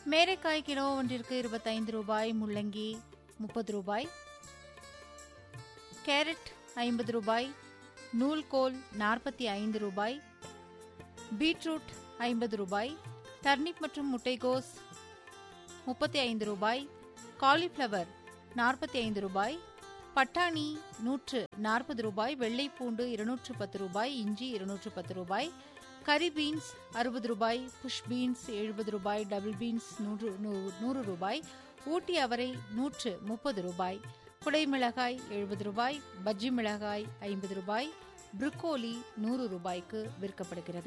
மேரைக்காய் kilo ஒன்றிற்கு இருபத்தைந்து ரூபாய் முள்ளங்கி முப்பது ரூபாய் கேரட் ஐம்பது ரூபாய் நூல்கோல் நாற்பத்தி ஐந்து ரூபாய் பீட்ரூட் ஐம்பது ரூபாய் டர்னிப் மற்றும் முட்டைகோஸ் முப்பத்தி ஐந்து ரூபாய் காலிஃப்ளவர் நாற்பத்தி ஐந்து ரூபாய் பட்டாணி நூற்று நாற்பது ரூபாய் வெள்ளை பூண்டு இருநூற்று பத்து ரூபாய் இஞ்சி இருநூற்று பத்து ரூபாய் கரி பீன்ஸ் அறுபது ரூபாய் புஷ் பீன்ஸ் எழுபது ரூபாய் டபுள் பீன்ஸ் நூறு நூ- நூறு ரூபாய் ஊட்டி அவரை நூற்று முப்பது ரூபாய் குடை மிளகாய் எழுபது ரூபாய் பஜ்ஜி மிளகாய் ஐம்பது ரூபாய் புரோக்கோலி நூறு ரூபாய்க்கு விற்கப்படுகிறது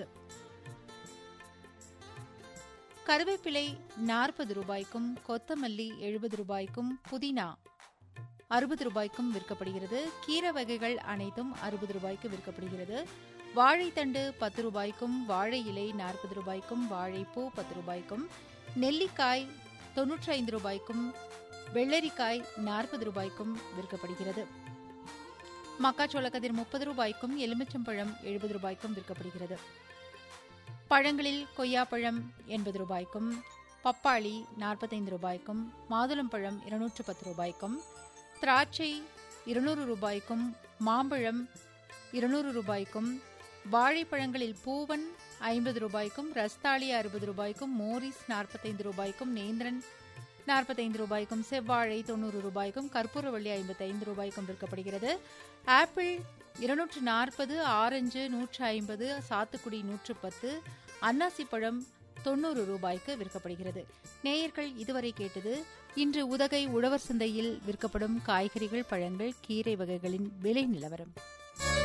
கருவேப்பிலை நாற்பது ரூபாய்க்கும் கொத்தமல்லி எழுபது ரூபாய்க்கும் புதினா அறுபது ரூபாய்க்கும் விற்கப்படுகிறது கீரை வகைகள் அனைத்தும் அறுபது ரூபாய்க்கு விற்கப்படுகிறது வாழைத்தண்டு பத்து ரூபாய்க்கும் வாழை இலை நாற்பது ரூபாய்க்கும் வாழைப்பூ பத்து ரூபாய்க்கும் நெல்லிக்காய் தொன்னூற்றி ஐந்து ரூபாய்க்கும் வெள்ளரிக்காய் நாற்பது ரூபாய்க்கும் விற்கப்படுகிறது மக்காச்சோள கதிர் முப்பது ரூபாய்க்கும் எலுமிச்சம்பழம் எழுபது ரூபாய்க்கும் விற்கப்படுகிறது பழங்களில் கொய்யாப்பழம் எண்பது ரூபாய்க்கும் பப்பாளி நாற்பத்தைந்து ரூபாய்க்கும் மாதுளம்பழம் இருநூற்று பத்து ரூபாய்க்கும் திராட்சை இருநூறு ரூபாய்க்கும் மாம்பழம் இருநூறு ரூபாய்க்கும் வாழைப்பழங்களில் பூவன் ஐம்பது ரூபாய்க்கும் ரஸ்தாளி அறுபது ரூபாய்க்கும் மோரிஸ் நாற்பத்தைந்து ரூபாய்க்கும் நேந்திரன் நாற்பத்தைந்து ரூபாய்க்கும் செவ்வாழை தொண்ணூறு ரூபாய்க்கும் கற்பூரவள்ளி ஐம்பத்தைந்து ரூபாய்க்கும் விற்கப்படுகிறது ஆப்பிள் இருநூற்று நாற்பது ஆரஞ்சு நூற்று ஐம்பது சாத்துக்குடி நூற்று பத்து அன்னாசி பழம் தொண்ணூறு ரூபாய்க்கு விற்கப்படுகிறது நேயர்கள் இதுவரை கேட்டது இன்று உதகை உழவர் சந்தையில் விற்கப்படும் காய்கறிகள் பழங்கள் கீரை வகைகளின் விலை நிலவரம்